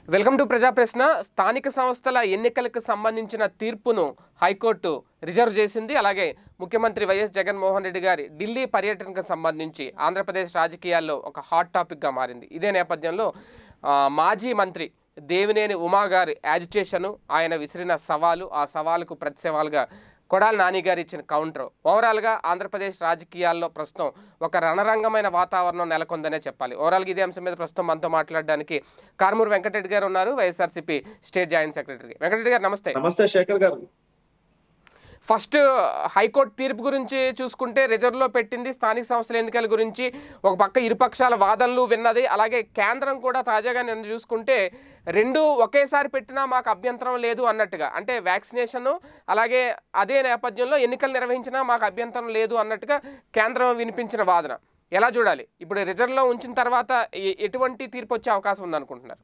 Welcome to ప్రజా ప్రశ్న స్థానిక సంస్థల ఎన్నికలకు సంబంధించిన తీర్పును హైకోర్టు రిజర్వ్ చేసింది అలాగే ముఖ్యమంత్రి వైఎస్ జగన్మోహన్ రెడ్డి గారి ఢిల్లీ పర్యటనకు సంబంధించి ఆంధ్రప్రదేశ్ రాజకీయాల్లో ఒక హాట్ టాపిక్గా మారింది ఇదే నేపథ్యంలో ఆ, మాజీ మంత్రి దేవినేని ఉమా గారి యాజిటేషను ఆయన విసిరిన సవాలు ఆ సవాలుకు ప్రతి సవాలుగా కొడాలి నాని గారు ఇచ్చిన కౌంటర్ ఓవరాల్గా ఆంధ్రప్రదేశ్ రాజకీయాల్లో ప్రస్తుతం ఒక రణరంగమైన వాతావరణం నెలకొందనే చెప్పాలి ఓవరాల్గా ఇదే అంశం మీద ప్రస్తుతం మనతో మాట్లాడడానికి కార్మూరు వెంకటరెడ్డి గారు ఉన్నారు YSRCP state joint secretary Venkatareddy garu namaste నమస్తే శేఖర్ గారు ఫస్ట్ హైకోర్టు తీర్పు గురించి చూసుకుంటే రిజర్వ్లో పెట్టింది స్థానిక సంస్థల ఎన్నికల గురించి ఒక పక్క ఇరుపక్షాల వాదనలు విన్నది అలాగే కేంద్రం కూడా తాజాగా నిన్న చూసుకుంటే రెండు ఒకేసారి పెట్టినా మాకు అభ్యంతరం లేదు అన్నట్టుగా అంటే వ్యాక్సినేషన్ అలాగే అదే నేపథ్యంలో ఎన్నికలు నిర్వహించినా మాకు అభ్యంతరం లేదు అన్నట్టుగా కేంద్రం వినిపించిన వాదన ఎలా చూడాలి ఇప్పుడు రిజర్వ్లో ఉంచిన తర్వాత ఎ- ఎటువంటి తీర్పు వచ్చే అవకాశం ఉందనుకుంటున్నారు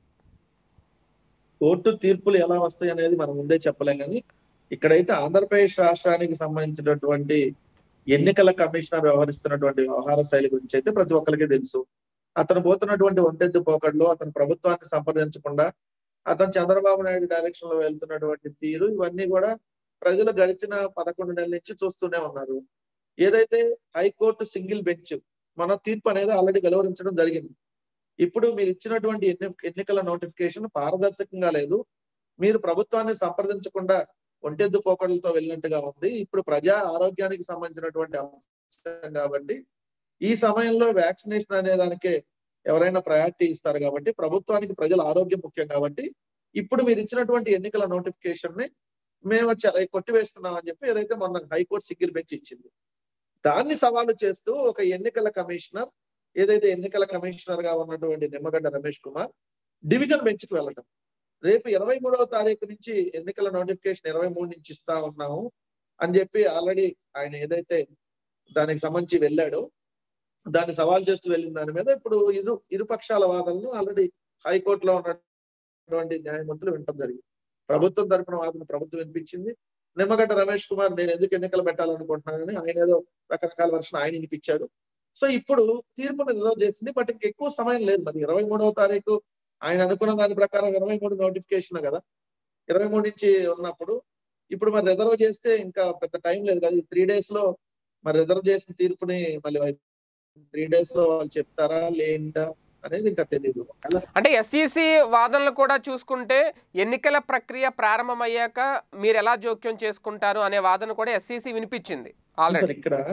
కోర్టు తీర్పులు ఎలా వస్తాయి అనేది మనం ముందే చెప్పలేం కానీ ఇక్కడైతే ఆంధ్రప్రదేశ్ రాష్ట్రానికి సంబంధించినటువంటి ఎన్నికల కమిషనర్ వ్యవహరిస్తున్నటువంటి వ్యవహార శైలి గురించి అయితే ప్రతి ఒక్కరికి తెలుసు అతను పోతున్నటువంటి ఒంటెద్దు పోకడ్లు అతను ప్రభుత్వాన్ని సంప్రదించకుండా అతను చంద్రబాబు నాయుడు డైరెక్షన్ లో వెళ్తున్నటువంటి తీరు ఇవన్నీ కూడా ప్రజలు గడిచిన పదకొండు నెలల నుంచి చూస్తూనే ఉన్నారు ఏదైతే హైకోర్టు సింగిల్ బెంచ్ మన తీర్పు అనేది ఆల్రెడీ వెలువరించడం జరిగింది ఇప్పుడు మీరు ఇచ్చినటువంటి ఎన్ని ఎన్నికల నోటిఫికేషన్ పారదర్శకంగా లేదు మీరు ప్రభుత్వాన్ని సంప్రదించకుండా ఒంటెద్దు పోకడలతో వెళ్ళినట్టుగా ఉంది ఇప్పుడు ప్రజా ఆరోగ్యానికి సంబంధించినటువంటి అంశం కాబట్టి ఈ సమయంలో వ్యాక్సినేషన్ అనే దానికే ఎవరైనా ప్రయారిటీ ఇస్తారు కాబట్టి ప్రభుత్వానికి ప్రజల ఆరోగ్యం ముఖ్యం కాబట్టి ఇప్పుడు మీరు ఇచ్చినటువంటి ఎన్నికల నోటిఫికేషన్ ని మేము చ- కొట్టివేస్తున్నాం అని చెప్పి ఏదైతే మొన్న హైకోర్టు సింగిల్ బెంచ్ ఇచ్చింది దాన్ని సవాలు చేస్తూ ఒక ఎన్నికల కమిషనర్ ఏదైతే ఎన్నికల కమిషనర్ గా ఉన్నటువంటి నిమ్మగడ్డ రమేష్ కుమార్ డివిజన్ బెంచ్ కి వెళ్ళటం రేపు ఇరవై మూడవ తారీఖు నుంచి ఎన్నికల నోటిఫికేషన్ ఇరవై మూడు నుంచి ఇస్తా ఉన్నాము అని చెప్పి ఆల్రెడీ ఆయన ఏదైతే దానికి సంబంధించి వెళ్ళాడో దాన్ని సవాల్ చేస్తూ వెళ్ళిన దాని మీద ఇప్పుడు ఇరు ఇరుపక్షాల వాదనలు ఆల్రెడీ హైకోర్టులో ఉన్నటువంటి న్యాయమూర్తులు వినటం జరిగింది ప్రభుత్వం తరపున వాదన ప్రభుత్వం వినిపించింది నిమ్మగడ్డ రమేష్ కుమార్ నేను ఎందుకు ఎన్నికలు పెట్టాలనుకుంటున్నానని ఆయన ఏదో రకరకాల వర్షం ఆయన వినిపించాడు సో ఇప్పుడు తీర్పును రిజర్వ్ చేసింది బట్ ఇంక ఎక్కువ సమయం లేదు మరి ఇరవై మూడవ తారీఖు ఆయన అనుకున్న దాని ప్రకారం ఇరవై మూడు నోటిఫికేషన్ కదా ఇరవై మూడు నుంచి ఉన్నప్పుడు ఇప్పుడు మరి రిజర్వ్ చేస్తే ఇంకా పెద్ద టైం లేదు కదా ఈ త్రీ డేస్ లో మరి రిజర్వ్ చేసిన తీర్పుని మళ్ళీ త్రీ డేస్ లో వాళ్ళు చెప్తారా లేంటా అనేది ఇంకా తెలియదు అంటే ఎస్ఈసి వాదనలు కూడా చూసుకుంటే ఎన్నికల ప్రక్రియ ప్రారంభమయ్యాక మీరు ఎలా జోక్యం చేసుకుంటారు అనే వాదన కూడా ఎస్ఈసి వినిపించింది ఆల్రెడీ సార్ ఇక్కడ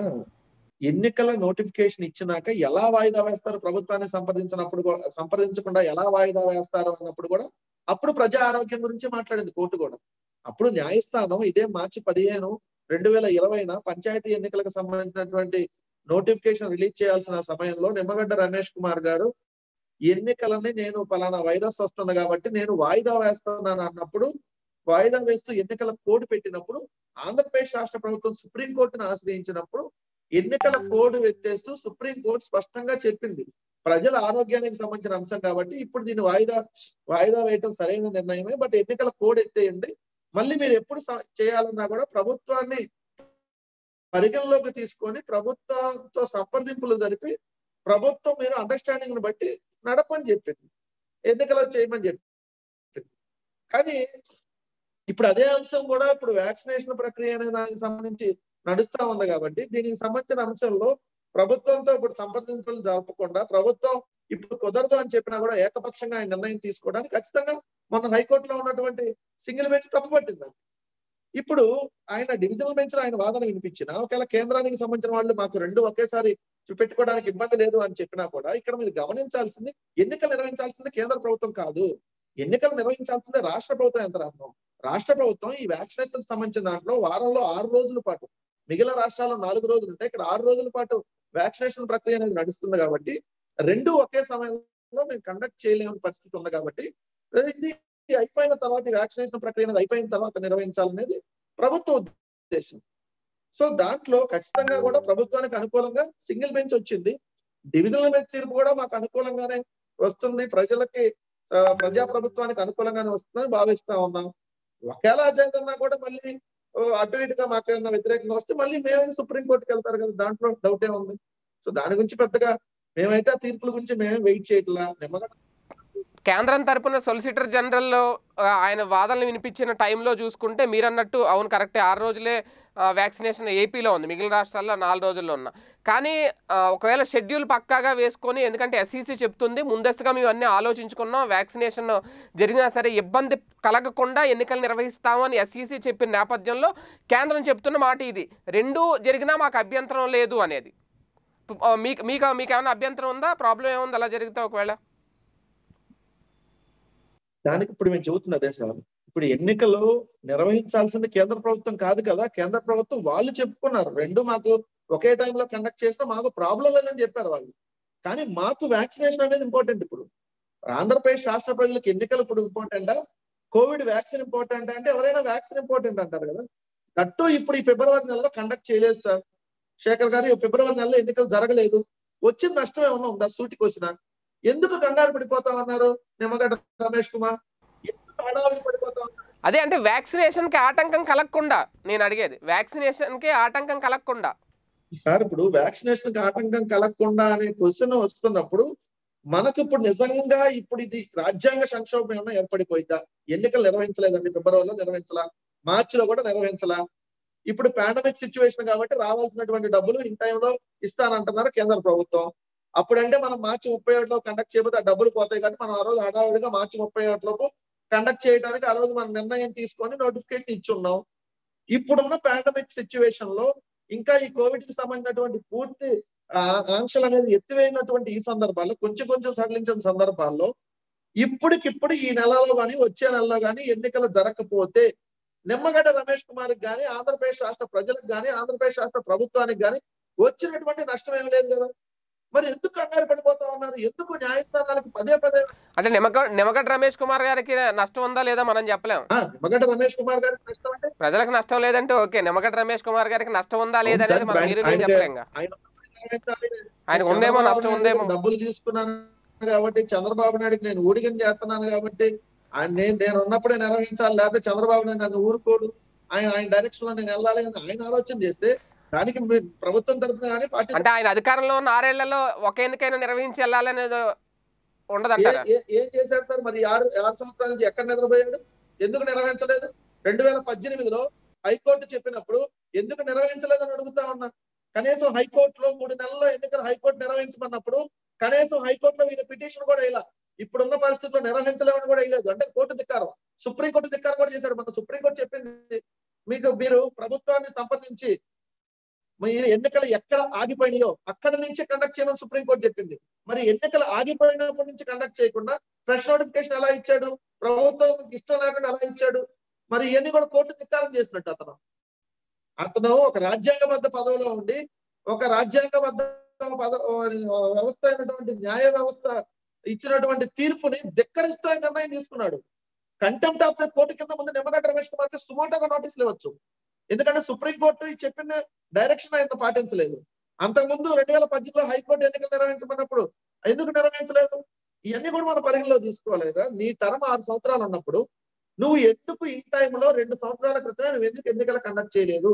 ఎన్నికల నోటిఫికేషన్ ఇచ్చినాక ఎలా వాయిదా వేస్తారు ప్రభుత్వాన్ని సంప్రదించినప్పుడు కూడా- సంప్రదించకుండా ఎలా వాయిదా వేస్తారు అన్నప్పుడు కూడా అప్పుడు ప్రజా ఆరోగ్యం గురించి మాట్లాడింది కోర్టు కూడా అప్పుడు న్యాయస్థానం ఇదే మార్చి పదిహేను రెండు వేల ఇరవైన పంచాయతీ ఎన్నికలకు సంబంధించినటువంటి నోటిఫికేషన్ రిలీజ్ చేయాల్సిన సమయంలో నిమ్మగడ్డ రమేష్ కుమార్ గారు ఎన్నికలని నేను పలానా వైరస్ వస్తుంది కాబట్టి నేను వాయిదా వేస్తున్నాను అన్నప్పుడు వాయిదా వేస్తూ ఎన్నికల కోడ్ పెట్టినప్పుడు ఆంధ్రప్రదేశ్ రాష్ట్ర ప్రభుత్వం సుప్రీంకోర్టును ఆశ్రయించినప్పుడు ఎన్నికల కోడ్ ఎత్తేస్తూ సుప్రీంకోర్టు స్పష్టంగా చెప్పింది ప్రజల ఆరోగ్యానికి సంబంధించిన అంశం కాబట్టి ఇప్పుడు దీన్ని వాయిదా వాయిదా వేయటం సరైన నిర్ణయమే బట్ ఎన్నికల కోడ్ ఎత్తేయండి మళ్ళీ మీరు ఎప్పుడు స- చేయాలన్నా కూడా ప్రభుత్వాన్ని పరిగణలోకి తీసుకొని ప్రభుత్వంతో సంప్రదింపులు జరిపి ప్రభుత్వం మీరు అండర్స్టాండింగ్ ని బట్టి నడపని చెప్పింది ఎన్నికలు చేయమని చెప్పింది కానీ ఇప్పుడు అదే అంశం కూడా ఇప్పుడు వ్యాక్సినేషన్ ప్రక్రియ అనే దానికి సంబంధించి నడుస్తా ఉంది కాబట్టి దీనికి సంబంధించిన అంశంలో ప్రభుత్వంతో ఇప్పుడు సంప్రదింపులు జరపకుండా ప్రభుత్వం ఇప్పుడు కుదరదు అని చెప్పినా కూడా ఏకపక్షంగా ఆయన నిర్ణయం తీసుకోవడానికి ఖచ్చితంగా మొన్న హైకోర్టులో ఉన్నటువంటి సింగిల్ బెంచ్ తప్పుపట్టింది ఇప్పుడు ఆయన డివిజనల్ బెంచ్ లో ఆయన వాదన వినిపించిన ఒకవేళ కేంద్రానికి సంబంధించిన వాళ్ళు మాకు రెండు ఒకేసారి చూపెట్టుకోవడానికి ఇబ్బంది లేదు అని చెప్పినా కూడా ఇక్కడ మీరు గమనించాల్సింది ఎన్నికలు నిర్వహించాల్సింది కేంద్ర ప్రభుత్వం కాదు ఎన్నికలు నిర్వహించాల్సిందే రాష్ట్ర ప్రభుత్వం యంత్రాంగం రాష్ట్ర ప్రభుత్వం ఈ వ్యాక్సినేషన్ సంబంధించిన దాంట్లో వారంలో ఆరు రోజుల పాటు మిగిలిన రాష్ట్రాల్లో నాలుగు రోజులు ఉంటాయి ఇక్కడ ఆరు రోజుల పాటు వ్యాక్సినేషన్ ప్రక్రియ అనేది నడుస్తుంది కాబట్టి రెండు ఒకే సమయంలో మేము కండక్ట్ చేయలేని పరిస్థితి ఉంది కాబట్టి ఇది అయిపోయిన తర్వాత ఈ వ్యాక్సినేషన్ ప్రక్రియ అనేది అయిపోయిన తర్వాత నిర్వహించాలనేది ప్రభుత్వ ఉద్దేశం సో దాంట్లో ఖచ్చితంగా కూడా ప్రభుత్వానికి అనుకూలంగా సింగిల్ బెంచ్ వచ్చింది డివిజనల్ బెంచ్ తీర్పు కూడా మాకు అనుకూలంగానే వస్తుంది ప్రజలకి ఆ, ప్రజా ప్రభుత్వానికి అనుకూలంగానే వస్తుందని భావిస్తా ఉన్నాం ఒకవేళ అదేదన్నా కూడా మళ్ళీ ఓ, అటు ఇటుగా మాకు ఏదైనా వ్యతిరేకంగా వస్తే మళ్ళీ మేమే సుప్రీం కోర్టుకి వెళ్తారు కదా దాంట్లో డౌటే ఉంది సో దాని గురించి పెద్దగా మేమైతే ఆ తీర్పుల గురించి మేమే వెయిట్ చేయట్లా నిమ్మగడ్డ కేంద్రం తరపున సొలిసిటర్ జనరల్ ఆ, ఆయన వాదనలు వినిపించిన టైంలో చూసుకుంటే మీరు అన్నట్టు అవును కరెక్టే ఆరు రోజులే ఆ, వ్యాక్సినేషన్ ఏపీలో ఉంది మిగిలిన రాష్ట్రాల్లో నాలుగు రోజుల్లో ఉన్న కానీ ఆ, ఒకవేళ షెడ్యూల్ పక్కాగా వేసుకొని ఎందుకంటే ఎస్ఈసి చెప్తుంది ముందస్తుగా మేము అన్నీ ఆలోచించుకున్నాం వ్యాక్సినేషన్ జరిగినా సరే ఇబ్బంది కలగకుండా ఎన్నికలు నిర్వహిస్తామని ఎస్ఈసి చెప్పిన నేపథ్యంలో కేంద్రం చెప్తున్న మాట ఇది రెండూ జరిగినా మాకు అభ్యంతరం లేదు అనేది పు- ఆ, మీకు మీకు మీకు ఏమైనా అభ్యంతరం ఉందా ప్రాబ్లం ఏముంది అలా జరిగితే ఒకవేళ దానికి ఇప్పుడు మేము చెబుతున్న అదే సార్ ఇప్పుడు ఎన్నికలు నిర్వహించాల్సింది కేంద్ర ప్రభుత్వం కాదు కదా కేంద్ర ప్రభుత్వం వాళ్ళు చెప్పుకున్నారు రెండు మాకు ఒకే టైంలో కండక్ట్ చేసినా మాకు ప్రాబ్లం లేదని చెప్పారు వాళ్ళు కానీ మాకు వ్యాక్సినేషన్ అనేది ఇంపార్టెంట్ ఇప్పుడు ఆంధ్రప్రదేశ్ రాష్ట్ర ప్రజలకు ఎన్నికలు ఇప్పుడు ఇంపార్టెంటా కోవిడ్ వ్యాక్సిన్ ఇంపార్టెంట్ అంటే ఎవరైనా వ్యాక్సిన్ ఇంపార్టెంట్ అంటారు కదా దట్టు ఇప్పుడు ఈ ఫిబ్రవరి నెలలో కండక్ట్ చేయలేదు సార్ శేఖర్ గారు ఈ ఫిబ్రవరి నెలలో ఎన్నికలు జరగలేదు వచ్చిన నష్టం ఏమన్నా ఉందా సూటికి వచ్చిన ఎందుకు కంగారు పడిపోతా ఉన్నారు నిమ్మగడ్డ రమేష్ కుమార్ ఎందుకు హడావిడి పడిపోతా ఉన్నారు అదే అంటే వ్యాక్సినేషన్కి ఆటంకం కలగకుండా నేను అడిగేది వ్యాక్సినేషన్కి ఆటంకం కలగకుండా సార్ ఇప్పుడు వ్యాక్సినేషన్ కి ఆటంకం కలగకుండా అనే క్వశ్చన్ వస్తున్నప్పుడు మనకు ఇప్పుడు నిజంగా ఇప్పుడు ఇది రాజ్యాంగ సంక్షోభం ఏమైనా ఏర్పడిపోయిందా ఎన్నికలు నిర్వహించలేదండి ఫిబ్రవరిలో నిర్వహించలా మార్చిలో కూడా నిర్వహించలా ఇప్పుడు పాండమిక్ సిచ్యువేషన్ కాబట్టి రావాల్సినటువంటి డబ్బులు ఇన్ టైంలో ఇస్తానంటున్నారు కేంద్ర ప్రభుత్వం అప్పుడంటే మనం మార్చి ముప్పై ఒకటిలో కండక్ట్ చేయకపోతే ఆ డబ్బులు పోతాయి కాబట్టి మనం ఆ రోజు హడావిడిగా మార్చి ముప్పై ఒకటిలోపు కండక్ట్ చేయడానికి ఆ రోజు మనం నిర్ణయం తీసుకొని నోటిఫికేషన్ ఇచ్చున్నాం ఇప్పుడున్న పాండమిక్ సిచ్యువేషన్ లో ఇంకా ఈ కోవిడ్ కి సంబంధించినటువంటి పూర్తి ఆ, ఆంక్షలు అనేది ఎత్తివేయినటువంటి ఈ సందర్భాల్లో కొంచెం కొంచెం సడలించిన సందర్భాల్లో ఇప్పటికిప్పుడు ఈ నెలలో గాని వచ్చే నెలలో గాని ఎన్నికలు జరగకపోతే నిమ్మగడ్డ రమేష్ కుమార్ గాని ఆంధ్రప్రదేశ్ రాష్ట్ర ప్రజలకు గాని ఆంధ్రప్రదేశ్ రాష్ట్ర ప్రభుత్వానికి గాని వచ్చినటువంటి నష్టం ఏం లేదు కదా మరి ఎందుకు కంగారు పడిపోతా ఉన్నారు ఎందుకు న్యాయస్థానాలకు పదే పదే అంటే నిమ్మగ నిమ్మగడ్డ రమేష్ కుమార్ గారికి నష్టం ఉందా లేదా మనం చెప్పలేం ఆ, నిమ్మగడ్డ రమేష్ కుమార్ గారికి నష్టం అంటే ప్రజలకు నష్టం లేదంటే ఓకే నిమ్మగడ్డ రమేష్ కుమార్ గారికి నష్టం ఉందా లేదా అవును సార్, అనేది మనం ఆయన- మీరు నేను ఆయనకి- చెప్పలేం ఇంకా. ఆయన ఆయనకు ఉందేమో చంద్రబాబు నష్టం నాయుడు ఉందేమో దగ్గర డబ్బులు తీసుకున్నాను కాబట్టి చంద్రబాబు నాయుడుకి నేను ఊడిగం చేస్తున్నాను కాబట్టి ఆయన నేను నేను ఉన్నప్పుడే నిర్వహించాలి లేకపోతే చంద్రబాబు నాయుడు నన్ను ఊరుకోడు ఆయన ఆయన డైరెక్షన్ లో నేను వెళ్ళాలి అని ఆయన ఆలోచన చేస్తే దానికి మీ- ప్రభుత్వం తరఫున కానీ పార్టీ అంటే ఆయన అధికారంలో ఉన్న ఆరేళ్లలో ఒక ఎన్నికైనా నిర్వహించి వెళ్ళాలనేది ఏ- ఉండదంటారా ఏ- ఏం చేశాడు సార్ మరి ఆరు ఆరు సంవత్సరాల నుంచి ఎక్కడ నిద్రపోయాడు ఎందుకు నిర్వహించలేదు రెండు వేల పద్దెనిమిదిలో హైకోర్టు చెప్పినప్పుడు ఎందుకు నిర్వహించలేదని అడుగుతా ఉన్నా కనీసం హైకోర్టులో మూడు నెలల్లో ఎన్నికలు హైకోర్టు నిర్వహించమన్నప్పుడు కనీసం హైకోర్టులో ఈయన పిటిషన్ కూడా ఇలా ఇప్పుడున్న పరిస్థితుల్లో నిర్వహించలేమని కూడా వేయలేదు అంటే కోర్టు ధిక్కారం సుప్రీంకోర్టు ధిక్కారం కూడా చేశాడు మన సుప్రీంకోర్టు చెప్పింది మీకు మీరు ప్రభుత్వాన్ని సంప్రదించి మీ ఎన్నికలు ఎక్కడ ఆగిపోయినాయో అక్కడ నుంచి కండక్ట్ చేయమని సుప్రీంకోర్టు చెప్పింది మరి ఎన్నికలు ఆగిపోయినప్పటి నుంచి కండక్ట్ చేయకుండా ఫ్రెష్ నోటిఫికేషన్ ఎలా ఇచ్చాడు ప్రభుత్వం ఇష్టం లేకుండా ఎలా ఇచ్చాడు మరి ఇవన్నీ కూడా కోర్టు ధిక్కారం చేసినట్టు అతను అతను ఒక రాజ్యాంగబద్ధ పదవిలో ఉండి ఒక రాజ్యాంగబద్ధ పద వ్యవస్థ అయినటువంటి న్యాయ వ్యవస్థ ఇచ్చినటువంటి తీర్పుని ధిక్కరిస్తూ ఆయన నిర్ణయం తీసుకున్నాడు కంటెంప్ట్ ఆఫ్ ద కోర్టు కింద ముందు నిమ్మగడ్డ రమేష్ కుమార్ కి సుమోటోగా నోటీసులు ఇవ్వచ్చు ఎందుకంటే సుప్రీంకోర్టు ఈ చెప్పిన డైరెక్షన్ ఆయన పాటించలేదు అంతకుముందు రెండు వేల పద్దెనిమిదిలో హైకోర్టు ఎన్నికలు నిర్వహించమన్నప్పుడు ఎందుకు నిర్వహించలేదు ఇవన్నీ కూడా మనం పరిగణలో తీసుకోవాలి కదా నీ టర్మ్ ఆరు సంవత్సరాలు ఉన్నప్పుడు నువ్వు ఎందుకు ఈ టైంలో రెండు సంవత్సరాల క్రితమే నువ్వు ఎందుకు ఎన్నికలు కండక్ట్ చేయలేదు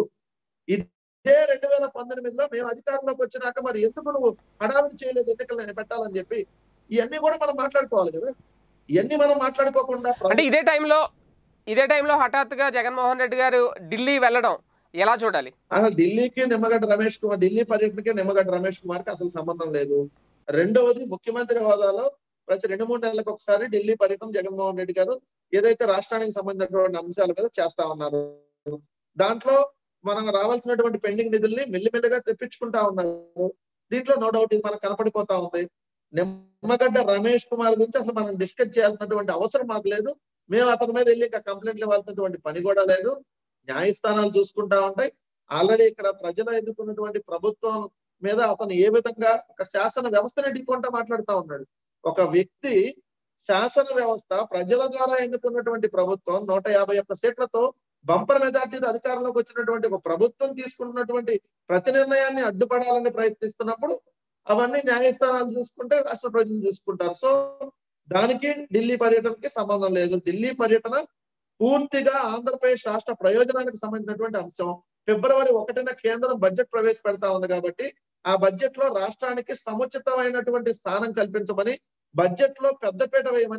ఇదే రెండు వేల పంతొమ్మిదిలో మేము అధికారంలోకి వచ్చినాక మరి ఎందుకు నువ్వు హడావిడి చేయలేదు ఎన్నికలు నేను పెట్టాలని చెప్పి ఇవన్నీ కూడా మనం మాట్లాడుకోవాలి కదా ఇవన్నీ మనం మాట్లాడుకోకుండా అంటే ఇదే టైంలో ఇదే టైంలో హఠాత్తుగా జగన్మోహన్ రెడ్డి గారు ఢిల్లీ వెళ్ళడం ఎలా చూడాలి అసలు ఢిల్లీకి నిమ్మగడ్డ రమేష్ కుమార్ ఢిల్లీ పర్యటనకి నిమ్మగడ్డ రమేష్ కుమార్ కి అసలు సంబంధం లేదు రెండవది ముఖ్యమంత్రి హోదాలో ప్రతి రెండు మూడు నెలలకు ఒకసారి ఢిల్లీ పర్యటన జగన్మోహన్ రెడ్డి గారు ఏదైతే రాష్ట్రానికి సంబంధించినటువంటి అంశాల మీద చేస్తా ఉన్నారు దాంట్లో మనం రావాల్సినటువంటి పెండింగ్ నిధుల్ని మెల్లిమెల్లిగా తెప్పించుకుంటా ఉన్నారు దీంట్లో నో డౌట్ ఇది మనకు కనపడిపోతా ఉంది నిమ్మగడ్డ రమేష్ కుమార్ గురించి అసలు మనం డిస్కస్ చేయాల్సినటువంటి అవసరం మాకు లేదు మేము అతని మీద వెళ్ళి ఇంకా కంప్లైంట్లు ఇవ్వాల్సినటువంటి పని కూడా లేదు న్యాయస్థానాలు చూసుకుంటా ఉంటాయి ఆల్రెడీ ఇక్కడ ప్రజలు ఎన్నుకున్నటువంటి ప్రభుత్వం మీద అతను ఏ విధంగా ఒక శాసన వ్యవస్థను ఎన్నుకుంటా మాట్లాడుతా ఉన్నాడు ఒక వ్యక్తి శాసన వ్యవస్థ ప్రజల ద్వారా ఎన్నుకున్నటువంటి ప్రభుత్వం నూట యాభై ఒక్క సీట్లతో బంపర్ మెజార్టీతో అధికారంలోకి వచ్చినటువంటి ఒక ప్రభుత్వం తీసుకున్నటువంటి ప్రతి నిర్ణయాన్ని అడ్డుపడాలని ప్రయత్నిస్తున్నప్పుడు అవన్నీ న్యాయస్థానాలు చూసుకుంటే రాష్ట్ర ప్రజలు చూసుకుంటారు సో దానికి ఢిల్లీ పర్యటనకి సంబంధం లేదు ఢిల్లీ పర్యటన పూర్తిగా ఆంధ్రప్రదేశ్ రాష్ట్ర ప్రయోజనానికి సంబంధించినటువంటి అంశం ఫిబ్రవరి ఒకటిన కేంద్రం బడ్జెట్ ప్రవేశపెడతా ఉంది కాబట్టి ఆ బడ్జెట్ లో రాష్ట్రానికి సముచితమైనటువంటి స్థానం కల్పించమని బడ్జెట్ లో పెద్దపీట వేయమని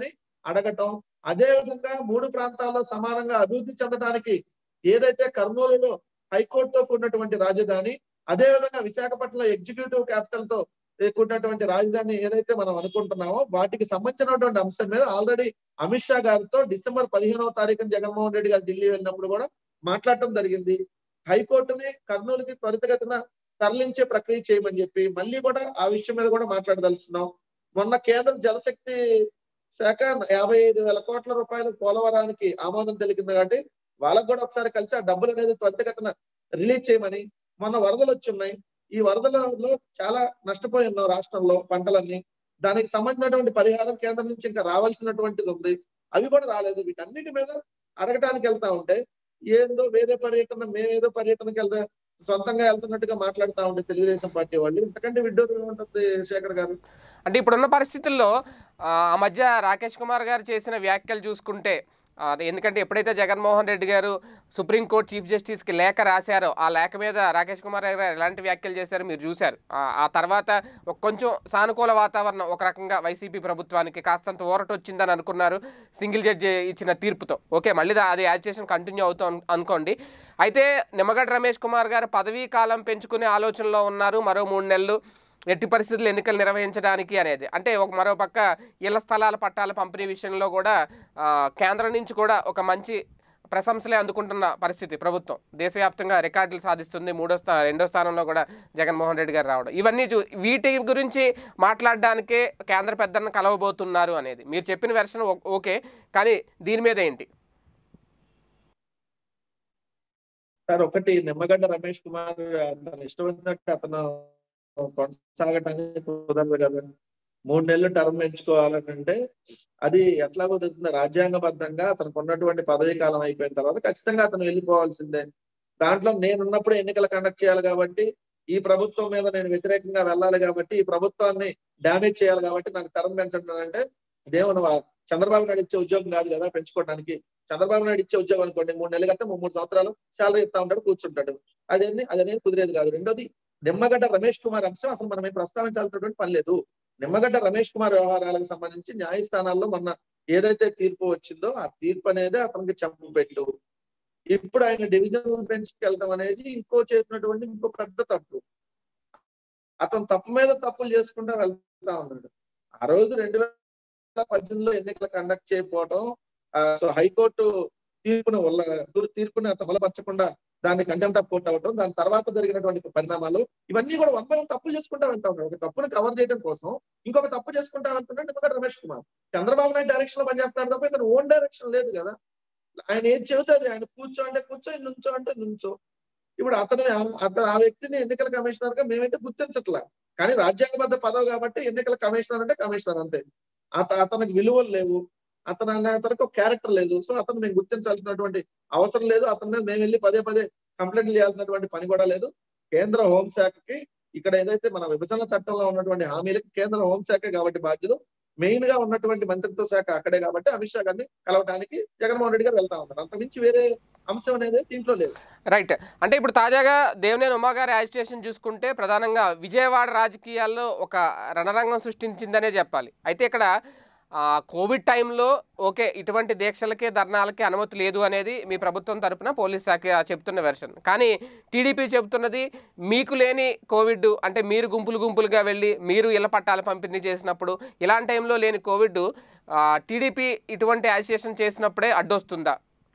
అడగటం అదే విధంగా మూడు ప్రాంతాల్లో సమానంగా అభివృద్ధి చెందడానికి ఏదైతే కర్నూలులో హైకోర్టుతో కూడినటువంటి రాజధాని అదే విధంగా విశాఖపట్నంలో ఎగ్జిక్యూటివ్ క్యాపిటల్ తో కూడినటువంటి రాజధాని ఏదైతే మనం అనుకుంటున్నామో వాటికి సంబంధించినటువంటి అంశం మీద ఆల్రెడీ అమిత్ షా గారితో డిసెంబర్ పదిహేనవ తారీఖున జగన్మోహన్ రెడ్డి గారు ఢిల్లీ వెళ్ళినప్పుడు కూడా మాట్లాడటం జరిగింది హైకోర్టుని కర్నూలుకి త్వరితగతిన తరలించే ప్రక్రియ చేయమని చెప్పి మళ్ళీ కూడా ఆ విషయం మీద కూడా మాట్లాడదలుచున్నాం మొన్న కేంద్ర జలశక్తి శాఖ యాభై ఐదు వేల కోట్ల రూపాయలు పోలవరానికి ఆమోదం తెలిపింది కాబట్టి వాళ్ళకు కూడా ఒకసారి కలిసి ఆ డబ్బులు అనేది త్వరితగతిన రిలీజ్ చేయమని మొన్న వరదలు వచ్చి ఉన్నాయి ఈ వరదలలో చాలా నష్టపోయి ఉన్నాం రాష్ట్రంలో పంటలన్నీ దానికి సంబంధించినటువంటి పరిహారం కేంద్రం నుంచి ఇంకా రావాల్సినటువంటిది ఉంది అవి కూడా రాలేదు వీటన్నిటి మీద అడగటానికి వెళ్తా ఉంటే ఏందో వేరే పర్యటన మేమేదో పర్యటనకి వెళ్తా సొంతంగా వెళ్తున్నట్టుగా మాట్లాడుతా ఉంటే తెలుగుదేశం పార్టీ వాళ్ళు ఇంతకంటే విడ్డూరం ఏముంటుంది శేఖర్ గారు అంటే ఇప్పుడున్న పరిస్థితుల్లో ఆ ఆ మధ్య రాకేష్ కుమార్ గారు చేసిన వ్యాఖ్యలు చూసుకుంటే ఆ, అది ఎందుకంటే ఎప్పుడైతే జగన్మోహన్ రెడ్డి గారు సుప్రీంకోర్టు చీఫ్ జస్టిస్కి లేఖ రాశారో ఆ లేఖ మీద రాకేష్ కుమార్ గారు ఎలాంటి వ్యాఖ్యలు చేశారో మీరు చూశారు ఆ, ఆ తర్వాత ఒక కొంచెం సానుకూల వాతావరణం ఒక రకంగా వైసీపీ ప్రభుత్వానికి కాస్తంత ఊరట వచ్చిందని అనుకున్నారు సింగిల్ జడ్జి ఇచ్చిన తీర్పుతో ఓకే మళ్ళీ దా- అది యాజిటేషన్ కంటిన్యూ అవుతాం అనుకోండి అయితే నిమ్మగడ్డ రమేష్ కుమార్ గారు పదవీ కాలం పెంచుకునే ఆలోచనలో ఉన్నారు మరో మూడు నెలలు ఎట్టి పరిస్థితుల్లో ఎన్నికలు నిర్వహించడానికి అనేది అంటే ఒక మరో పక్క ఇళ్ల స్థలాల పట్టాల పంపిణీ విషయంలో కూడా ఆ, కేంద్రం నుంచి కూడా ఒక మంచి ప్రశంసలే అందుకుంటున్న పరిస్థితి ప్రభుత్వం దేశవ్యాప్తంగా రికార్డులు సాధిస్తుంది మూడో స్థా రెండో స్థానంలో కూడా జగన్మోహన్ రెడ్డి గారు రావడం ఇవన్నీ చూ వీటి గురించి మాట్లాడడానికే కేంద్ర పెద్దలను కలవబోతున్నారు అనేది మీరు చెప్పిన వెర్షన్ ఓకే కానీ దీని మీద ఏంటి సార్ ఒకటి నిమ్మగడ్డ రమేష్ కుమార్ తన ఇష్టం వచ్చినట్టు అతను కొనసాగటానికి కుదరదు కదా మూడు నెలలు టర్మ్ ఎంచుకోవాలని అంటే అది ఎట్లా కుదురుతుంది రాజ్యాంగబద్ధంగా అతనికి ఉన్నటువంటి పదవీ కాలం అయిపోయిన తర్వాత ఖచ్చితంగా అతను వెళ్ళిపోవాల్సిందే దాంట్లో నేనున్నప్పుడు ఎన్నికలు కండక్ట్ చేయాలి కాబట్టి ఈ ప్రభుత్వం మీద నేను వ్యతిరేకంగా వెళ్ళాలి కాబట్టి ఈ ప్రభుత్వాన్ని డ్యామేజ్ చేయాలి కాబట్టి నాకు టర్మ్ పెంచండి అంటే దేవుని చంద్రబాబు నాయుడు ఇచ్చే ఉద్యోగం కాదు కదా పెంచుకోవడానికి చంద్రబాబు నాయుడు ఇచ్చే ఉద్యోగం అనుకోండి మూడు నెలలు కంటే మూడు సంవత్సరాలు శాలరీ ఇస్తా ఉంటాడు కూర్చుంటాడు అదేంది అదనేది కుదిరేది కాదు రెండోది నిమ్మగడ్డ రమేష్ కుమార్ అంశం అసలు మనం ఏం ప్రస్తావించాల్సినటువంటి పని లేదు నిమ్మగడ్డ రమేష్ కుమార్ వ్యవహారాలకు సంబంధించి న్యాయస్థానాల్లో మొన్న ఏదైతే తీర్పు వచ్చిందో ఆ తీర్పు అనేది అతనికి చెప్పు పెట్టు ఇప్పుడు ఆయన డివిజనల్ బెంచ్ కి వెళ్ళడం అనేది ఇంకో చేసినటువంటి ఇంకో పెద్ద తప్పు అతను తప్పు మీద తప్పులు చేసుకుంటా వెళ్తా ఉన్నాడు ఆ రోజు రెండు వేల పద్దెనిమిదిలో ఎన్నికలు కండక్ట్ చేయకపోవడం ఆ, సో హైకోర్టు తీర్పును ఉల్ల తీర్పుని అతను అమలుపరచకుండా దాన్ని కంటెంప్ట్ ఆఫ్ కోర్ట్ అవటం దాని తర్వాత జరిగినటువంటి పరిణామాలు ఇవన్నీ కూడా వన్ బై వన్ తప్పులు చేసుకుంటా వెళ్తా ఉన్నాడు ఒక తప్పును కవర్ చేయడం కోసం ఇంకొక తప్పు చేసుకుంటా వెళ్తున్నాడు నిమ్మగడ్డ రమేష్ కుమార్ చంద్రబాబు నాయుడు డైరెక్షన్ లో పనిచేస్తున్నాడు తప్ప ఇతను ఓన్ డైరెక్షన్ లేదు కదా ఆయన ఏది చెబుతుంది ఆయన కూర్చో అంటే కూర్చో నుంచో అంటే నుంచో ఇప్పుడు అతను అతను ఆ వ్యక్తిని ఎన్నికల కమిషనర్ గా మేమైతే గుర్తించట్లా కానీ రాజ్యాంగబద్ధ పదవి కాబట్టి ఎన్నికల కమిషనర్ అంటే కమిషనర్ అంతే అత అతనికి విలువలు లేవు అతను అనే అతనికి ఒక క్యారెక్టర్ లేదు సో అతను మేము గుర్తించాల్సినటువంటి అవసరం లేదు అతని మీద మేము వెళ్ళి పదే పదే కంప్లైంట్ చేయాల్సినటువంటి పని కూడా లేదు కేంద్ర హోంశాఖకి ఇక్కడ ఏదైతే మన విభజన చట్టంలో ఉన్నటువంటి హామీలకు కేంద్ర హోంశాఖ కాబట్టి బాధ్యులు మెయిన్ గా ఉన్నటువంటి మంత్రిత్వ శాఖ అక్కడే కాబట్టి అమిత్ షా గారిని కలవడానికి జగన్మోహన్ రెడ్డి గారు వెళ్తా ఉన్నారు అంత మించి వేరే అంశం అనేది దీంట్లో లేదు రైట్ అంటే ఇప్పుడు తాజాగా దేవినేని ఉమా గారి యాజిటేషన్ చూసుకుంటే ప్రధానంగా విజయవాడ రాజకీయాల్లో ఒక రణరంగం సృష్టించిందనే చెప్పాలి అయితే ఇక్కడ ఆ, కోవిడ్ టైంలో ఓకే ఇటువంటి దీక్షలకి ధర్నాలకి అనుమతి లేదు అనేది మీ ప్రభుత్వం తరపున పోలీస్ శాఖ చెప్తున్న వెర్షన్ కానీ టీడీపీ చెబుతున్నది మీకు లేని కోవిడ్ అంటే మీరు గుంపులు గుంపులుగా వెళ్ళి మీరు ఇళ్ల పట్టాలు పంపిణీ చేసినప్పుడు ఇలాంటి టైంలో లేని కోవిడ్ ఆ, టీడీపీ ఇటువంటి యాజిటేషన్ చేసినప్పుడే అడ్డొస్తుందా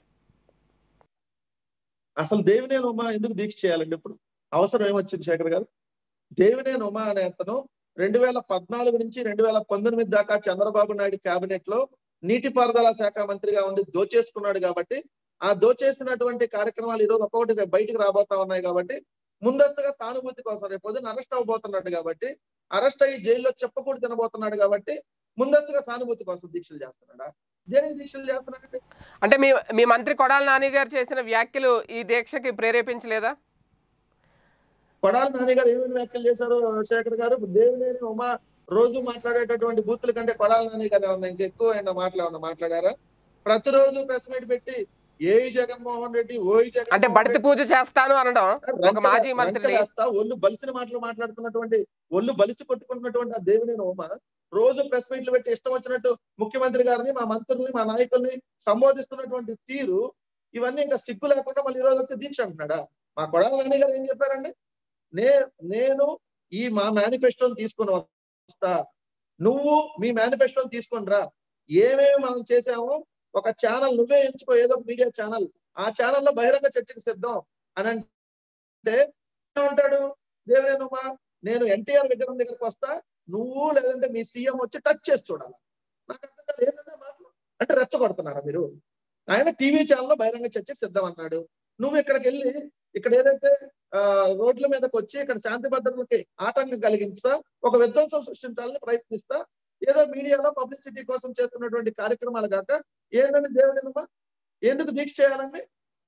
అసలు దేవినేని ఉమా ఎందుకు దీక్ష చేయాలండి ఇప్పుడు అవసరం ఏమొచ్చింది శేఖర్ గారు దేవినేని ఉమా అనే అతను రెండు వేల పద్నాలుగు నుంచి రెండు వేల పంతొమ్మిది దాకా చంద్రబాబు నాయుడు కేబినెట్ లో నీటిపారుదల శాఖ మంత్రిగా ఉండి దోచేసుకున్నాడు కాబట్టి ఆ దోచేసినటువంటి కార్యక్రమాలు ఈ రోజు ఒక్కొక్కటి రేపు బయటికి రాబోతా ఉన్నాయి కాబట్టి ముందస్తుగా సానుభూతి కోసం రేపు పొద్దున్న అరెస్ట్ అవ్వబోతున్నాడు కాబట్టి అరెస్ట్ అయ్యి జైల్లో చెప్పకూడదు తినబోతున్నాడు కాబట్టి ముందస్తుగా సానుభూతి కోసం దీక్షలు చేస్తున్నాడా దేనికి దీక్షలు చేస్తున్నాడంటే అంటే మీ మీ మంత్రి కొడాల నాని గారు చేసిన వ్యాఖ్యలు ఈ దీక్షకి ప్రేరేపించలేదా కొడాలి నాని గారు ఏమేమి వ్యాఖ్యలు చేశారు శేఖర్ గారు దేవినేని ఉమా రోజు మాట్లాడేటటువంటి బూతుల కంటే కొడాలి నాని గారు ఏమన్నా ఇంకా ఎక్కువ ఆయన మాట్లాడమన్నా మాట్లాడారా ప్రతిరోజు ప్రెస్ మీట్ పెట్టి ఏ జగన్మోహన్ రెడ్డి ఓయి అంటే జగన్ బడితి పూజ చేస్తాను అనడం ఒక మాజీ మంత్రిని ఒళ్ళు బలిసిన మాటలు మాట్లాడుతున్నటువంటి ఒళ్ళు బలిసి కొట్టుకుంటున్నటువంటి ఆ దేవినేని ఉమ రోజు ప్రెస్ మీట్లు పెట్టి ఇష్టం వచ్చినట్టు ముఖ్యమంత్రి గారిని మా మంత్రుల్ని మా నాయకుల్ని సంబోధిస్తున్నటువంటి తీరు ఇవన్నీ ఇంకా సిగ్గు లేకుండా మళ్ళీ ఈ రోజు వచ్చి దీక్ష అంటున్నాడా మా కొడాల నాని గారు ఏం చెప్పారండి నే నేను ఈ మా మేనిఫెస్టోని తీసుకుని వస్తా నువ్వు మీ మేనిఫెస్టోని తీసుకొని రా ఏమేమి మనం చేసామో ఒక ఛానల్ నువ్వే ఎంచుకో ఏదో మీడియా ఛానల్ ఆ ఛానల్లో బహిరంగ చర్చకు సిద్ధం అని అంటే ఏమంటాడు దేవేనుమా నేను ఎన్టీఆర్ విగ్రహం దగ్గరకు వస్తా నువ్వు లేదంటే మీ సీఎం వచ్చి టచ్ చేసి చూడాలి నాకు అర్థం కాదు ఏంటంటే మాటలు అంటే రెచ్చగొడుతున్నారా మీరు ఆయన టీవీ ఛానల్లో బహిరంగ చర్చకు సిద్ధం అన్నాడు నువ్వు ఇక్కడికి వెళ్ళి ఇక్కడ ఏదైతే ఆ రోడ్ల మీదకి వచ్చి ఇక్కడ శాంతి భద్రతలకి ఆటంకం కలిగించా ఒక విధ్వంసం సృష్టించాలని ప్రయత్నిస్తా ఏదో మీడియాలో పబ్లిసిటీ కోసం చేస్తున్నటువంటి కార్యక్రమాలు కాక ఏంటంటే దేవుడినమ్మా ఎందుకు దీక్ష చేయాలండి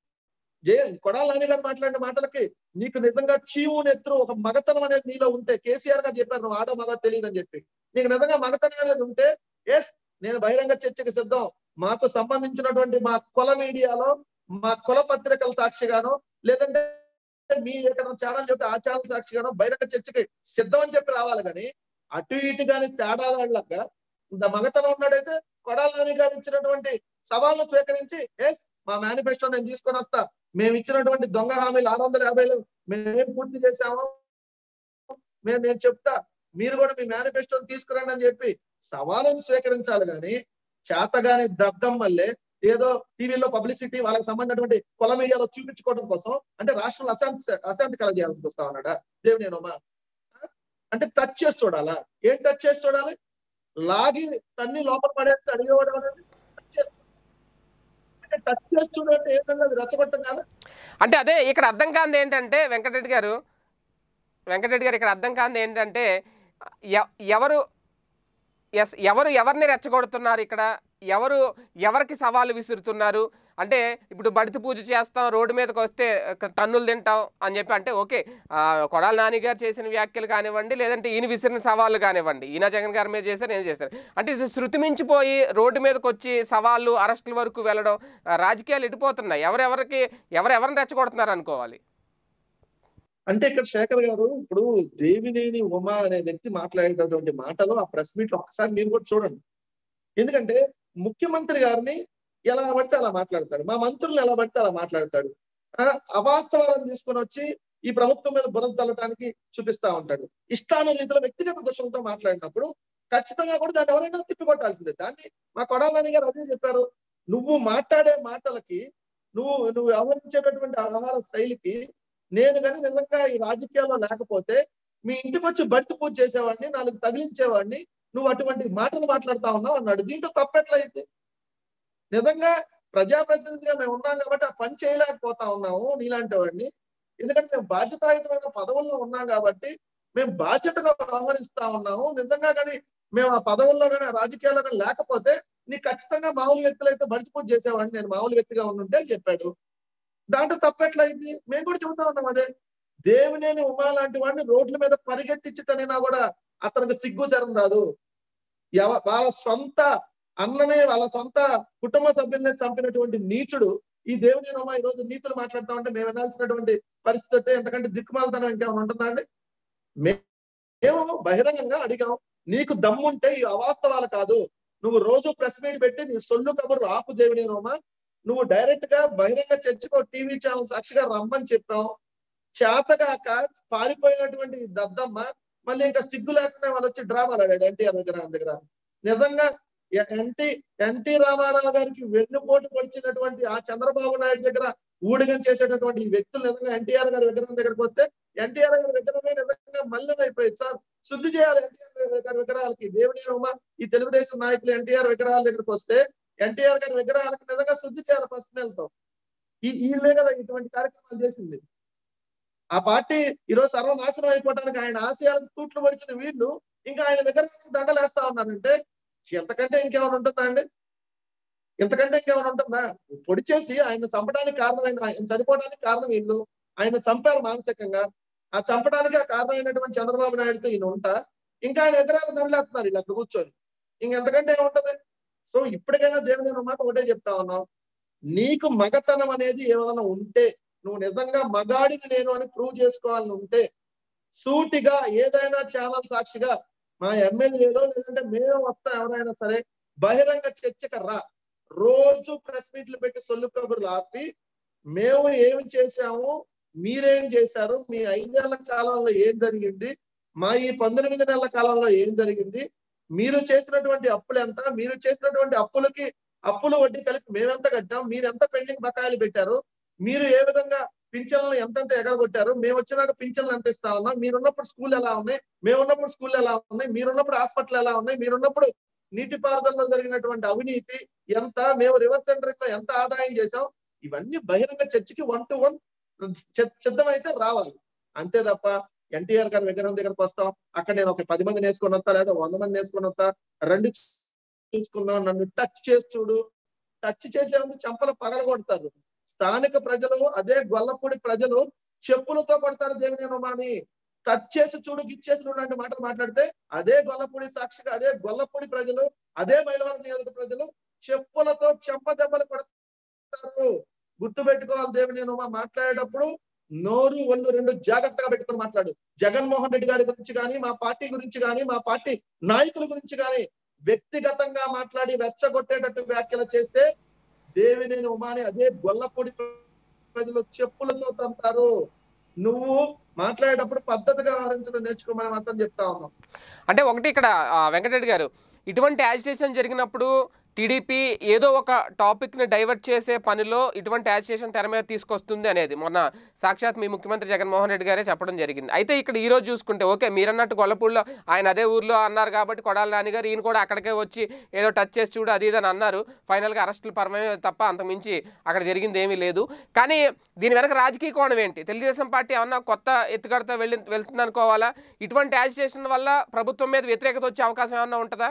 జే కొడాల నాని గారు మాట్లాడిన మాటలకి నీకు నిజంగా చీము నెత్తురు ఒక మగతనం అనేది నీలో ఉంటే కేసీఆర్ గారు చెప్పారు నువ్వు ఆడ మగ తెలియదు అని చెప్పి నీకు నిజంగా మగతనం అనేది ఉంటే ఎస్ నేను బహిరంగ చర్చకి సిద్ధం మాకు సంబంధించినటువంటి మా కుల మీడియాలో మా కుల పత్రికల సాక్షిగానో లేదంటే మీ ఎక్కడ ఛానల్ చెప్తే ఆ ఛానల్ సాక్షిగానో బహిరంగ చర్చకి సిద్ధం అని చెప్పి రావాలి కానీ అటు ఇటు కానీ తేడా వాళ్ళక ఇంత మగతనం ఉన్నాడైతే కొడాల నాని గారు ఇచ్చినటువంటి సవాళ్ళను స్వీకరించి ఎస్ మా మేనిఫెస్టో నేను తీసుకొని వస్తా మేము ఇచ్చినటువంటి దొంగ హామీలు ఆరు వందల యాభైలు మేమేం పూర్తి చేశామో మేము నేను చెప్తా మీరు కూడా మీ మేనిఫెస్టోని తీసుకురండి అని చెప్పి సవాళ్ళను స్వీకరించాలి కానీ చేతగాని దద్దం వల్లే ఏదో టీవీలో పబ్లిసిటీ వాళ్ళకి సంబంధించినటువంటి కుల మీడియాలో చూపించుకోవడం కోసం అంటే రాష్ట్రంలో అశాంతి అశాంతి కలగజేయాలని చూస్తా ఉన్నాడా దేవుని నేనమ్మా అంటే టచ్ చేసి చూడాలా ఏం టచ్ చేసి చూడాలి లాగి తన్ని లోపల పడేస్తే అడిగేవాడు అనేది touch చేసి అంటే టచ్ చేసి చూడంటే ఏంటంటే అది రెచ్చగొట్టం కదా అంటే అదే ఇక్కడ అర్థం కాంది ఏంటంటే వెంకటరెడ్డి గారు వెంకటరెడ్డి గారు ఇక్కడ అర్థం కాంది ఏంటంటే ఎ- ఎవరు ఎస్ ఎవరు ఎవరిని రెచ్చగొడుతున్నారు ఇక్కడ ఎవరు ఎవరికి సవాళ్ళు విసురుతున్నారు అంటే ఇప్పుడు బడితి పూజ చేస్తాం రోడ్డు మీదకి వస్తే క- తన్నులు తింటాం అని చెప్పి అంటే ఓకే ఆ, కొడాల నాని గారు చేసిన వ్యాఖ్యలు కానివ్వండి లేదంటే ఈయన విసిరిన సవాళ్ళు కానివ్వండి ఈయన జగన్ గారి మీద చేశారు నేను చేశారు అంటే ఇది శృతి మించిపోయి రోడ్డు మీదకి వచ్చి సవాళ్ళు అరెస్టుల వరకు వెళ్ళడం ఆ, రాజకీయాలు ఇటుపోతున్నాయి ఎవరెవరికి ఎవరెవరిని రెచ్చగొడుతున్నారు అనుకోవాలి అంటే ఇక్కడ శేఖర్ గారు ఇప్పుడు దేవినేని ఉమా అనే వ్యక్తి మాట్లాడేటటువంటి మాటలు ఆ ప్రెస్ మీట్ లో ఒక్కసారి మీరు కూడా చూడండి ఎందుకంటే ముఖ్యమంత్రి గారిని ఎలా పడితే అలా మాట్లాడతాడు మా మంత్రులను ఎలా పడితే అలా మాట్లాడతాడు ఆ, అవాస్తవాలను తీసుకొని వచ్చి ఈ ప్రభుత్వం మీద బురద తల్లటానికి చూపిస్తా ఉంటాడు ఇష్టాను రీతిలో వ్యక్తిగత దృశ్యంతో మాట్లాడినప్పుడు ఖచ్చితంగా కూడా దాన్ని ఎవరైనా తిప్పికొట్టాల్సిందే దాన్ని మా కొడాలని గారు అదే చెప్పారు నువ్వు మాట్లాడే మాటలకి నువ్వు నువ్వు వ్యవహరించేటటువంటి ఆహార శైలికి నేను కానీ నిజంగా ఈ రాజకీయాల్లో లేకపోతే మీ ఇంటికి వచ్చి బడితి పూజ చేసేవాడిని నాలుగు తగిలించేవాడిని నువ్వు అటువంటి మాటలు మాట్లాడుతా ఉన్నావు అన్నాడు దీంట్లో తప్పెట్లయింది నిజంగా ప్రజాప్రతినిధిగా మేము ఉన్నాం కాబట్టి ఆ పని చేయలేకపోతా ఉన్నాము నీలాంటి వాడిని ఎందుకంటే మేము బాధ్యతాయుతమైన పదవుల్లో ఉన్నాం కాబట్టి మేము బాధ్యతగా వ్యవహరిస్తా ఉన్నాము నిజంగా కానీ మేము ఆ పదవుల్లో కానీ ఆ రాజకీయాల్లో కానీ లేకపోతే నీ ఖచ్చితంగా మామూలు వ్యక్తులు అయితే బడితి పూజ చేసేవాడిని నేను మామూలు వ్యక్తిగా ఉండుంటే అని చెప్పాడు దాంట్లో తప్పెట్లయింది మేము కూడా చెబుతా ఉన్నాం అదే దేవునేని ఉమా లాంటి వాడిని రోడ్ల మీద పరిగెత్తించి తనినా కూడా అతనికి సిగ్గు శరం రాదు ఎవ- వాళ్ళ సొంత అన్ననే వాళ్ళ సొంత కుటుంబ సభ్యుల్ని చంపినటువంటి నీచుడు ఈ దేవుని ఉమా ఈ రోజు నీతులు మాట్లాడుతా ఉంటే మేము వినాల్సినటువంటి పరిస్థితి అంటే ఎంతకంటే దిక్కుమాలతనం ఇంకేమైనా ఉంటుందా అండి మే- మేము బహిరంగంగా అడిగాం నీకు దమ్ముంటే ఈ అవాస్తవాలు కాదు నువ్వు రోజు ప్రెస్ మీట్ పెట్టి నీ సొల్లు కబుర్లు ఆపు దేవుని ఉమా నువ్వు డైరెక్ట్ గా బహిరంగ చర్చకు టీవీ ఛానల్ సాక్షిగా రమ్మని చెప్పావు చేతగాక పారిపోయినటువంటి ఈ దద్దమ్మ మళ్ళీ ఇంకా సిగ్గు లేకుండా వాళ్ళు వచ్చి డ్రామాలు ఆడాడు ఎన్టీఆర్ దగ్గర దగ్గర నిజంగా ఎ- ఎన్టీ ఎన్టీ రామారావు గారికి వెన్నుపోటు పొడిచినటువంటి ఆ చంద్రబాబు నాయుడు దగ్గర ఊడిగం చేసేటటువంటి ఈ వ్యక్తులు నిజంగా ఎన్టీఆర్ గారి విగ్రహం దగ్గరకు వస్తే ఎన్టీఆర్ గారి విగ్రహమే నిజంగా మల్లం అయిపోయింది సార్ శుద్ధి చేయాలి ఎన్టీఆర్ గారి విగ్రహాలకి దేవుని ఉమ ఈ తెలుగుదేశం నాయకులు ఎన్టీఆర్ విగ్రహాల దగ్గరకు వస్తే ఎన్టీఆర్ గారి విగ్రహాలకు నిజంగా శుద్ధి చేయాలి ఫస్ట్ నెలతో ఈ వీళ్ళే కదా ఇటువంటి కార్యక్రమాలు చేసింది ఆ పార్టీ ఈరోజు సర్వనాశనం అయిపోవడానికి ఆయన ఆశయాలకు తూట్లు పడిచిన వీళ్ళు ఇంకా ఆయన విగ్రహానికి దండలేస్తా ఉన్నారంటే ఎంతకంటే ఇంకేమైనా ఉంటుందా అండి ఇంతకంటే ఇంకేమైనా ఉంటుందా పొడి చేసి ఆయన చంపడానికి కారణమైన ఆయన చనిపోవడానికి కారణం వీళ్ళు ఆయన చంపారు మానసికంగా ఆ చంపడానికి ఆ కారణమైనటువంటి చంద్రబాబు నాయుడుతో ఈయన ఉంటా ఇంకా ఆయన ఎదురాలు దండలేస్తున్నారు వీళ్ళు అక్కడ కూర్చొని ఇంకెంతకంటే ఏముంటది సో ఇప్పటికైనా దేవుని మాట ఒకటే చెప్తా ఉన్నాం నీకు మగతనం అనేది ఏమైనా ఉంటే నువ్వు నిజంగా మగాడిని నేను అని ప్రూవ్ చేసుకోవాలని ఉంటే సూటిగా ఏదైనా ఛానల్ సాక్షిగా మా ఎమ్మెల్యేలో లేదంటే మేము వస్తా ఎవరైనా సరే బహిరంగ చర్చకు రా రోజు ప్రెస్ మీట్లు పెట్టి సొల్లు కబుర్లు ఆపి మేము ఏమి చేశాము మీరేం చేశారు మీ ఐదేళ్ల కాలంలో ఏం జరిగింది మా ఈ పంతొమ్మిది నెలల కాలంలో ఏం జరిగింది మీరు చేసినటువంటి అప్పులు ఎంత మీరు చేసినటువంటి అప్పులకి అప్పులు వడ్డీ కలిపి మేమెంత కట్టాం మీరు ఎంత పెండింగ్ బకాయిలు పెట్టారు మీరు ఏ విధంగా పింఛన్లు ఎంతెంత ఎగరగొట్టారు మేము వచ్చినాక పింఛన్లు ఎంత ఇస్తా ఉన్నాం మీరున్నప్పుడు స్కూల్ ఎలా ఉన్నాయి మేమున్నప్పుడు స్కూల్ ఎలా ఉన్నాయి మీరున్నప్పుడు హాస్పిటల్ ఎలా ఉన్నాయి మీరున్నప్పుడు నీటిపారుదలలో జరిగినటువంటి అవినీతి ఎంత మేము రివర్స్ టెండరింగ్ లో ఎంత ఆదాయం చేశాం ఇవన్నీ బహిరంగ చర్చకి వన్ టు వన్ సిద్ధమైతే రావాలి అంతే తప్ప ఎన్టీఆర్ గారి విగ్రహం దగ్గరకు వస్తాం అక్కడ నేను ఒక పది మంది నేర్చుకొని వస్తా లేదా వంద మంది నేర్చుకొని వస్తా రెండు చూసుకుందాం నన్ను టచ్ చేసి చూడు టచ్ చేసే ముందు చెంపలు పగలగొడతారు స్థానిక ప్రజలు అదే గొల్లపూడి ప్రజలు చెప్పులతో కొడతారు దేవినేనమాని టచ్ చేసి చూడు గిచ్చేసి చూడు లాంటి మాటలు మాట్లాడితే అదే గొల్లపూడి సాక్షిగా అదే గొల్లపూడి ప్రజలు అదే మైలవరం నియోజక ప్రజలు చెప్పులతో చెంప దెబ్బలు కొడతారు గుర్తు పెట్టుకోవాలి దేవినేనమా మాట్లాడేటప్పుడు నోరు ఒళ్ళు రెండు జాగ్రత్తగా పెట్టుకొని మాట్లాడు జగన్మోహన్ రెడ్డి గారి గురించి కానీ మా పార్టీ గురించి కానీ మా పార్టీ నాయకుల గురించి కానీ వ్యక్తిగతంగా మాట్లాడి రెచ్చగొట్టేటట్టు వ్యాఖ్యలు చేస్తే దేవినేని ఉమాని అదే గొల్లపూడి ప్రజలు చెప్పులతో తంతారు నువ్వు మాట్లాడేటప్పుడు పద్ధతిగా వ్యవహరించడం నేర్చుకోమని మాత్రం చెప్తా ఉన్నాం అంటే ఒకటి ఇక్కడ ఆ, వెంకటరెడ్డి గారు ఇటువంటి యాజిటేషన్ జరిగినప్పుడు టీడీపీ ఏదో ఒక టాపిక్ని డైవర్ట్ చేసే పనిలో ఇటువంటి యాజిటేషన్ తెర మీద తీసుకొస్తుంది అనేది మొన్న సాక్షాత్ మీ ముఖ్యమంత్రి జగన్మోహన్ రెడ్డి గారే చెప్పడం జరిగింది అయితే ఇక్కడ ఈ రోజు చూసుకుంటే ఓకే మీరన్నట్టు గొల్లపూడిలో ఆయన అదే ఊర్లో అన్నారు కాబట్టి కొడాల నాని గారు ఈయన కూడా అక్కడికే వచ్చి ఏదో టచ్ చేసి చూడు అది ఇది అని అన్నారు ఫైనల్గా అరెస్టులు పరమే తప్ప అంతమించి అక్కడ జరిగింది ఏమీ లేదు కానీ దీని వెనక రాజకీయ కోణం ఏంటి తెలుగుదేశం పార్టీ ఏమన్నా కొత్త ఎత్తుగడతో వెళ్ళి వెళ్తుంది అనుకోవాలా ఇటువంటి యాజిటేషన్ వల్ల ప్రభుత్వం మీద వ్యతిరేకత వచ్చే అవకాశం ఏమన్నా ఉంటుందా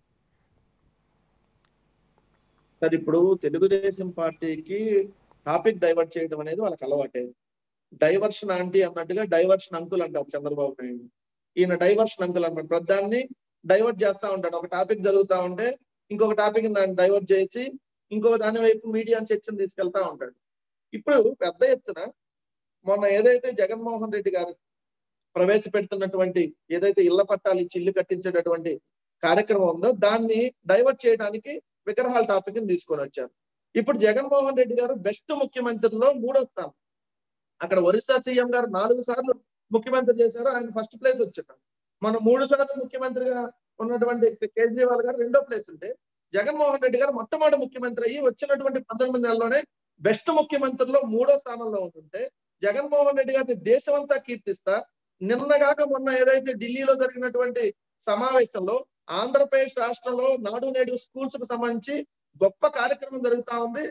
సార్ ఇప్పుడు తెలుగుదేశం పార్టీకి టాపిక్ డైవర్ట్ చేయడం అనేది వాళ్ళకి అలవాటే డైవర్షన్ ఆంటీ అన్నట్టుగా డైవర్షన్ అంకుల్ అంటారు చంద్రబాబు నాయుడు ఈయన డైవర్షన్ అంకుల్ అన్నమాట ప్రధాన్ని డైవర్ట్ చేస్తా ఉంటాడు ఒక టాపిక్ జరుగుతా ఉంటే ఇంకొక టాపిక్ దాన్ని డైవర్ట్ చేసి ఇంకొక దాని వైపు మీడియా చర్చను తీసుకెళ్తా ఉంటాడు ఇప్పుడు పెద్ద ఎత్తున మొన్న ఏదైతే జగన్మోహన్ రెడ్డి గారు ప్రవేశపెడుతున్నటువంటి ఏదైతే ఇళ్ల పట్టాలు ఇచ్చి ఇల్లు కట్టించేటటువంటి కార్యక్రమం ఉందో దాన్ని డైవర్ట్ చేయడానికి విగ్రహాల టాపిక్ ని తీసుకొని వచ్చారు ఇప్పుడు జగన్మోహన్ రెడ్డి గారు బెస్ట్ ముఖ్యమంత్రిలో మూడో స్థానం అక్కడ ఒరిస్సా సీఎం గారు నాలుగు సార్లు ముఖ్యమంత్రి చేశారు ఆయన ఫస్ట్ ప్లేస్ వచ్చారు మన మూడు సార్లు ముఖ్యమంత్రిగా ఉన్నటువంటి కేజ్రీవాల్ గారు రెండో ప్లేస్ ఉంటే జగన్మోహన్ రెడ్డి గారు మొట్టమొదటి ముఖ్యమంత్రి అయ్యి వచ్చినటువంటి పంతొమ్మిది నెలల్లోనే బెస్ట్ ముఖ్యమంత్రిలో మూడో స్థానంలో ఉంటుంటే జగన్మోహన్ రెడ్డి గారిని దేశమంతా కీర్తిస్తా నిన్నగాక మొన్న ఏదైతే ఢిల్లీలో జరిగినటువంటి సమావేశంలో ఆంధ్రప్రదేశ్ రాష్ట్రంలో నాడు నేడు స్కూల్స్ కు సంబంధించి గొప్ప కార్యక్రమం జరుగుతా ఉంది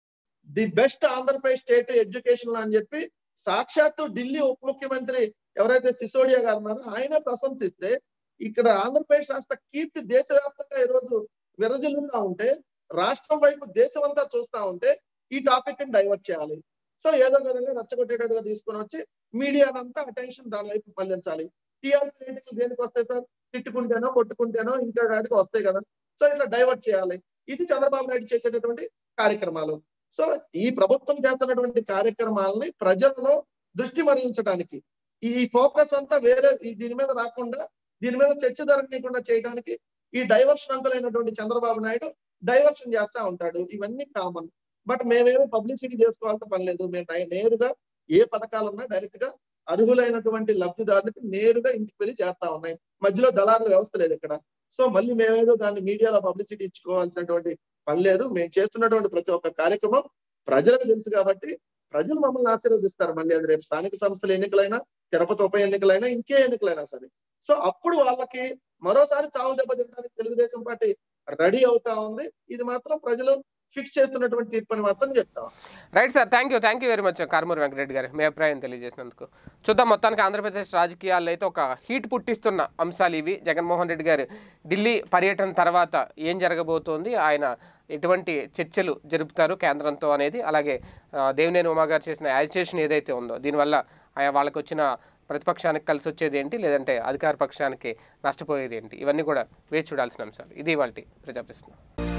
the best Andhra Pradesh state education అని చెప్పి సాక్షాత్తు ఢిల్లీ ఉప ముఖ్యమంత్రి ఎవరైతే సిసోడియా గారు ఉన్నారో ఆయన ప్రశంసిస్తే ఇక్కడ ఆంధ్రప్రదేశ్ రాష్ట్ర కీర్తి దేశవ్యాప్తంగా ఈరోజు విరజిల్లుతా ఉంటే రాష్ట్రం వైపు దేశం అంతా చూస్తా ఉంటే ఈ టాపిక్ ని డైవర్ట్ చేయాలి సో ఏదో విధంగా రెచ్చగొట్టేటట్టుగా తీసుకొని వచ్చి మీడియానంతా అటెన్షన్ దాని వైపు మళ్లించాలి టీఆర్పీ రేటింగ్లు దేనికి వస్తాయి సార్ తిట్టుకుంటేనో కొట్టుకుంటేనో ఇంకా వాటికి వస్తాయి కదా సో ఇట్లా డైవర్ట్ చేయాలి ఇది చంద్రబాబు నాయుడు చేసేటటువంటి కార్యక్రమాలు సో ఈ ప్రభుత్వం చేస్తున్నటువంటి కార్యక్రమాలని ప్రజల్లో దృష్టి మరలించడానికి ఈ ఫోకస్ అంతా వేరే ఈ- దీని మీద రాకుండా దీని మీద చర్చ జరగనీయకుండా చేయడానికి ఈ డైవర్షన్ అంకులైనటువంటి చంద్రబాబు నాయుడు డైవర్షన్ చేస్తా ఉంటాడు ఇవన్నీ కామన్ బట్ మేమేమో పబ్లిసిటీ చేసుకోవాల్సిన పని లేదు మేము డై- నేరుగా ఏ పథకాలున్నా డైరెక్ట్ గా అర్హులైనటువంటి లబ్ధిదారులకు నేరుగా ఇంటికి వెళ్ళి చేస్తా ఉన్నాయి మధ్యలో దళారుల వ్యవస్థ లేదు ఇక్కడ సో మళ్ళీ మేమేదో దాన్ని మీడియాలో పబ్లిసిటీ ఇచ్చుకోవాల్సినటువంటి పని లేదు మేము చేస్తున్నటువంటి ప్రతి ఒక్క కార్యక్రమం ప్రజలకు తెలుసు కాబట్టి ప్రజలు మమ్మల్ని ఆశీర్వదిస్తారు మళ్ళీ అది రేపు స్థానిక సంస్థల ఎన్నికలైనా తిరుపతి ఉప ఎన్నికలైనా ఇంకే ఎన్నికలైనా సరే సో అప్పుడు వాళ్ళకి మరోసారి చావు దెబ్బ తినడానికి తెలుగుదేశం పార్టీ రెడీ అవుతా ఉంది ఇది మాత్రం ప్రజలు ఫిక్స్ చేస్తున్నటువంటి తీర్పు అని మాత్రం చెప్తాం right sir thank you thank you very much Karmuri Venkatareddy garu మీ అభిప్రాయం తెలియజేసినందుకు చూద్దాం మొత్తానికి ఆంధ్రప్రదేశ్ రాజకీయాల్లో అయితే ఒక హీట్ పుట్టిస్తున్న అంశాలు ఇవి జగన్మోహన్ రెడ్డి గారు ఢిల్లీ పర్యటన తర్వాత ఏం జరగబోతోంది ఆయన ఎటువంటి చర్చలు జరుపుతారు కేంద్రంతో అనేది అలాగే ఆ, దేవినేని ఉమా గారు చేసిన యాజిటేషన్ ఏదైతే ఉందో దీనివల్ల ఆయా వాళ్ళకి వచ్చిన ప్రతిపక్షానికి కలిసి వచ్చేది ఏంటి లేదంటే అధికార పక్షానికి నష్టపోయేది ఏంటి ఇవన్నీ కూడా వేచి చూడాల్సిన అంశాలు ఇది వాళ్ళ ప్రజాప్రశ్న